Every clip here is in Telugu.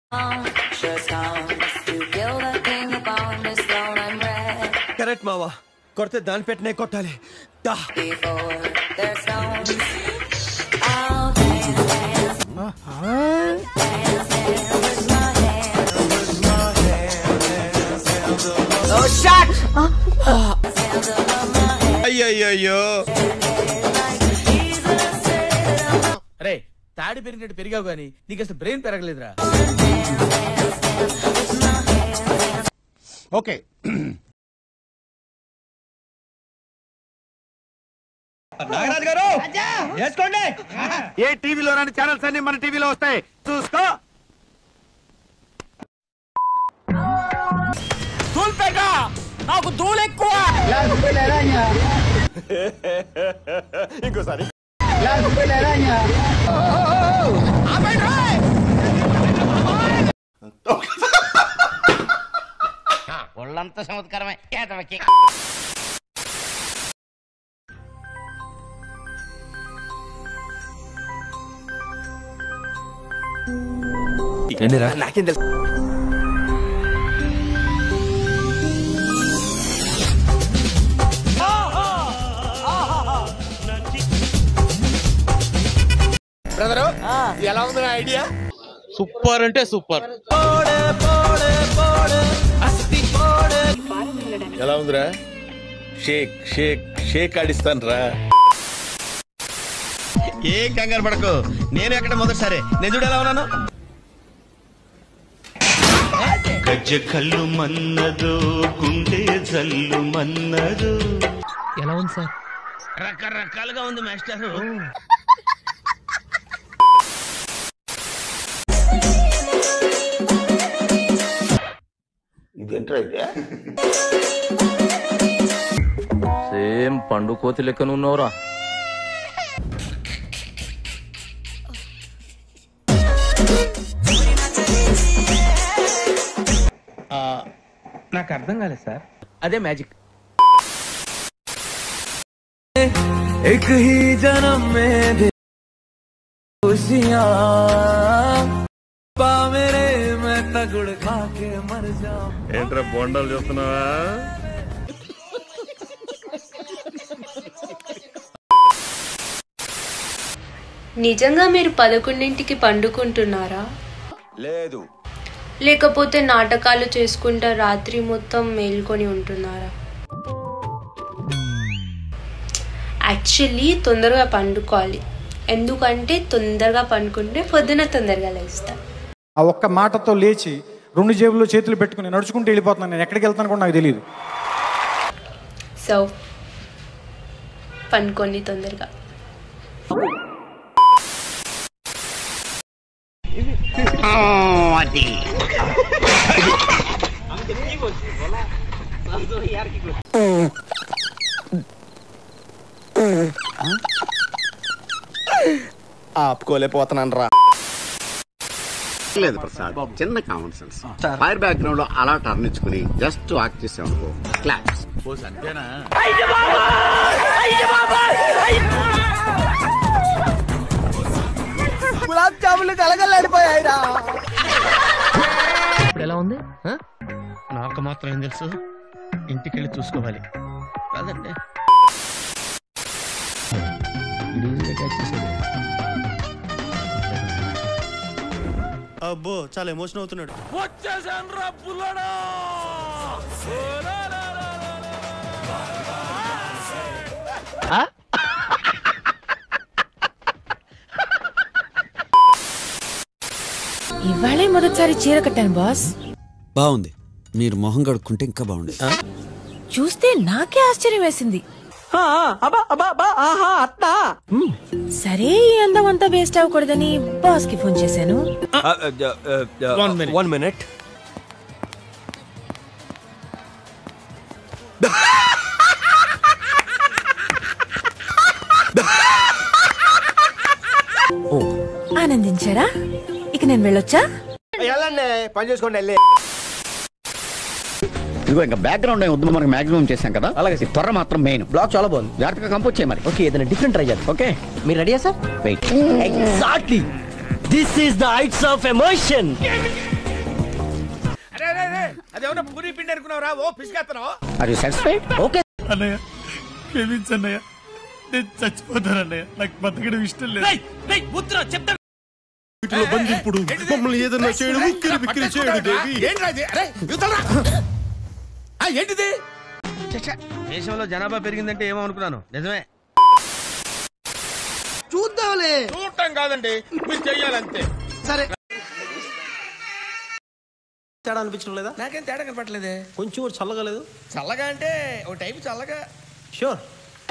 Just comes to kill the king upon this throne I'm ready correct మావా కొడితే దాని పెట్టినే కొట్టాలి దా before their stones. I'll dance, dance, dance, dance with my hands. అయ్యయ్యో రే తాడి పెరిగినట్టు పెరిగావు గానీ నీకు అసలు బ్రెయిన్ పెరగలేదురా ఓకే నాగరాజు గారు వేసుకోండి ఏ టీవీలో రాని ఛానల్స్ అన్ని మన టీవీలో వస్తాయి చూసుకో నాకు దూలు ఎక్కువ ఇంకోసారి ఒళ్ళంతా చమత్కారమే ఏదవకి నాకేం తెలుసు బ్రదరు ఎలా ఉంది నా ఐడియా సూపర్ అంటే సూపర్ ఎలా ఉందిరా షేక్ షేక్ షేక్ ఆడిస్తాను రా ఏం కంగారు పడకు నేను ఎక్కడ మొదటిసారి నేను చూడు ఎలా ఉన్నాను గజ్జ కళ్ళు మన్నదు గుండె జల్లు మన్నదు రకరకాలుగా ఉంది మాస్టారు సేమ్ పండు కోతి లెక్కన ఉన్నవరా నాకు అర్థం కాలేదు సార్ అదే మ్యాజిక్ एक ही जन्म में दे खुशियाँ पा मेरे मैं तगड़ खा के मर जाऊं ఏంట్రా బొండాలు చూస్తున్నావా నిజంగా మీరు పదకొండింటికి పండుకుంటున్నారా లేదు లేకపోతే నాటకాలు చేసుకుంటా రాత్రి మొత్తం మేల్కొని ఉంటున్నారా యాక్చువల్లీ తొందరగా పండుకోవాలి ఎందుకంటే తొందరగా పండుకుంటే పొద్దున తొందరగా లేస్తారు ఆ ఒక్క మాటతో లేచి రెండు జేబుల్లో చేతులు పెట్టుకుని నడుచుకుంటూ వెళ్ళిపోతున్నాను నేను ఎక్కడికి వెళ్తాను కూడా నాకు తెలియదు సో పండుకోండి తొందరగా అది ఆపుకోలేకపోతున్నాను రా లేదు ప్రసాద్ చిన్న కామన్ సెన్స్ ఫైర్ బ్యాక్గ్రౌండ్ లో అలా టర్న్ ఇచ్చుకుని జస్ట్ వాక్ చేసామనుకో క్లాప్స్ ఓ అంతేనా గులాబ్ జాములు కలగలాడిపోయాయిరా ఇప్పుడు ఎలా ఉంది ఆ? నాకు మాత్రం ఏం తెలుసు ఇంటికి వెళ్ళి చూసుకోవాలి కాదండి అబ్బో చాలా ఎమోషన్ అవుతున్నాడు వచ్చేసాను రా పుల్లడా ఇవాళే మొదటిసారి చీర కట్టాను బాస్ బాగుంది మీరు మొహం కడుక్కుంటే ఇంకా బాగుంది చూస్తే నాకే ఆశ్చర్యం వేసింది సరే ఈ అందం అంతా వేస్ట్ అవ్వకూడదని బాస్ కి ఫోన్ చేశాను One minute. వన్ మినిట్ ఆనందించారా ఇక నేను వెళ్ళొచ్చా వెళ్ళండి పని చేసుకోండి వెళ్ళి ఇదిగో ఇంకా బ్యాక్గ్రౌండ్ వద్దు మనకి మాక్సిమం చేశాం కదా అలాగే త్వర మాత్రం మెయిన్ బ్లాక్ చాలా బాగుంది జాగ్రత్తగా కంపోజ్ చేయ మరి ఓకే ఏదైనా డిఫరెంట్ ట్రై చేద్దాం ఓకే మీరు రెడీయా sir wait exactly this is the heights of emotion అదేమన్నా పూరి పిండి అనుకున్నావురా ఓ పిసికేస్తున్నావు అన్నయ్య క్షమించన్నయ్య నేను చచ్చిపోతానన్నయ్య నాకు బతకడం ఇష్టం లేదు బంధింపుడు మమ్మల్ని ఏదన్నా చేయడు ఉక్కిరి బిక్కిరి చేయడు దేవి ఏంటిది దేశంలో జనాభా పెరిగిందంటే ఏమో అనుకున్నాను నిజమే చూడటం కాదండి మీరు చెయ్యాలంతే సరే తేడా అనిపించడం లేదా నాకేం తేడా కనపట్లేదే కొంచెం కూడా చల్లగా లేదు చల్లగా అంటే ఓ టైప్ చల్లగా షూర్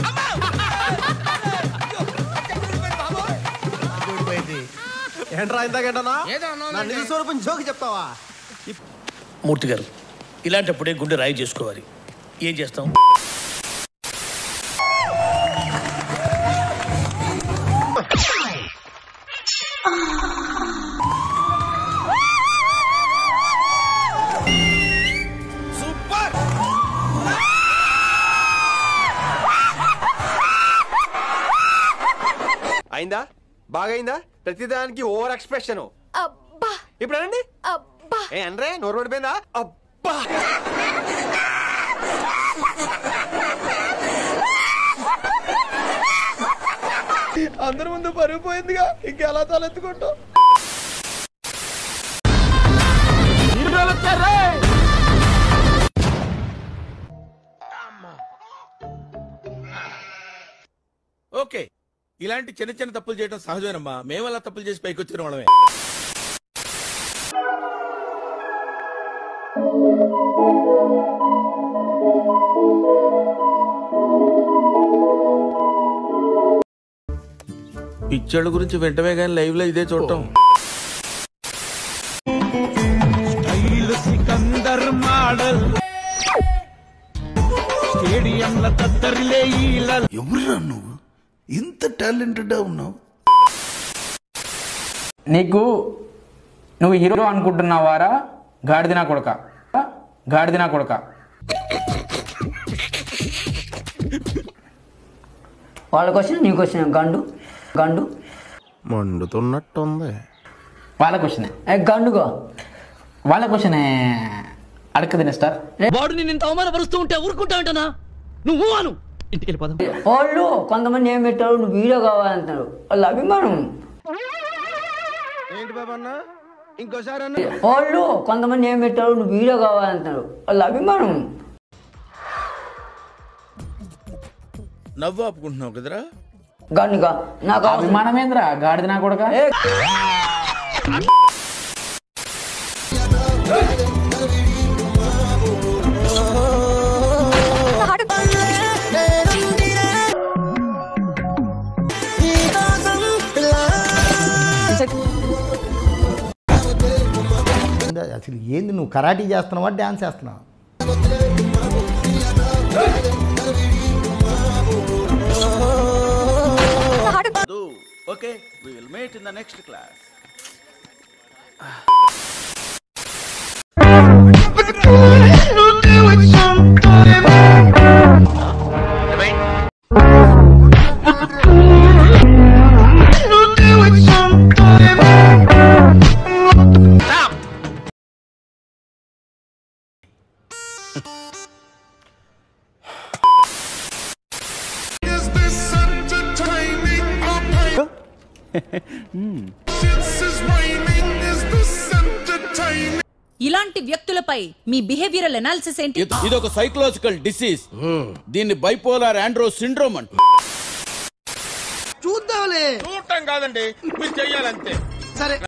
ఏంట్రా ఇందాకేంటనా నా నిజ స్వరూపం జోకి చెప్తావా మూర్తి గారు ఇలాంటప్పుడే గుండె రాయి చేసుకోవాలి ఏం చేస్తాం సూపర్ అయిందా బాగైందా ప్రతిదానికి ఓవర్ ఎక్స్ప్రెషన్ అబ్బా ఇప్పుడు అనండి అబ్బా ఏ అనరే నోరు పడిపోయిందా అబ్బా అందరి ముందు పరుగు పోయిందిగా ఇంకెలా తలెత్తుకుంటాం ఓకే ఇలాంటి చిన్న చిన్న తప్పులు చేయడం సహజమేనమ్మా మేము అలా తప్పులు చేసి పైకి వచ్చిన వాళ్ళమే పిచ్చోళ్ళ గురించి వెంటనే కానీ లైవ్ లో ఇదే చూడటం ఎవరురా నువ్వు ఇంత టాలెంటెడ్ ఉన్నావు నీకు నువ్వు హీరో అనుకుంటున్నావారా గాడిదినా కొడక గాడిదినా కొడక వాళ్ళ క్వశ్చన్ నీ క్వశ్చన్ గండు గండు మండుతున్నట్టుంది వాళ్ళ క్వశ్చనే ఏ గండుగా వాళ్ళ క్వశ్చనే అడగదిన స్టార్ వాడు నేను ఇంత అవమానపరుస్తూ ఉంటే ఊరుకుంటా ఉంటానా నువ్వు అను ఇంటికి వెళ్ళిపోదాం వాళ్ళు కొంతమంది ఏం పెట్టారు నువ్వు వీడియో కావాలంటారు వాళ్ళ అభిమానం ఏంటి బాబా అన్న ఇంకోసారి అన్న వాళ్ళు కొంతమంది ఏం పెట్టారు నువ్వు వీడియో కావాలంటారు వాళ్ళ అభిమానం నవ్వు ఆపుకుంటున్నావు కదరా గండుగా నాకు అవసరం- అభిమానమేంద్రా గాడిదినా కొడక ఏ, అసలు ఏంది నువ్వు కరాటీ చేస్తున్నావా డ్యాన్స్ చేస్తున్నావా okay we will meet in the next class ఇలాంటి వ్యక్తులపై మీ బిహేవియరల్ అనాలిసిస్ ఏంటి ఇది ఒక సైకలాజికల్ డిసీజ్ దీన్ని బైపోలార్ ఆండ్రో సిండ్రోమ్ అంట చూద్దాంలే చూడటం కాదండి మీరు చెయ్యాలంతే సరే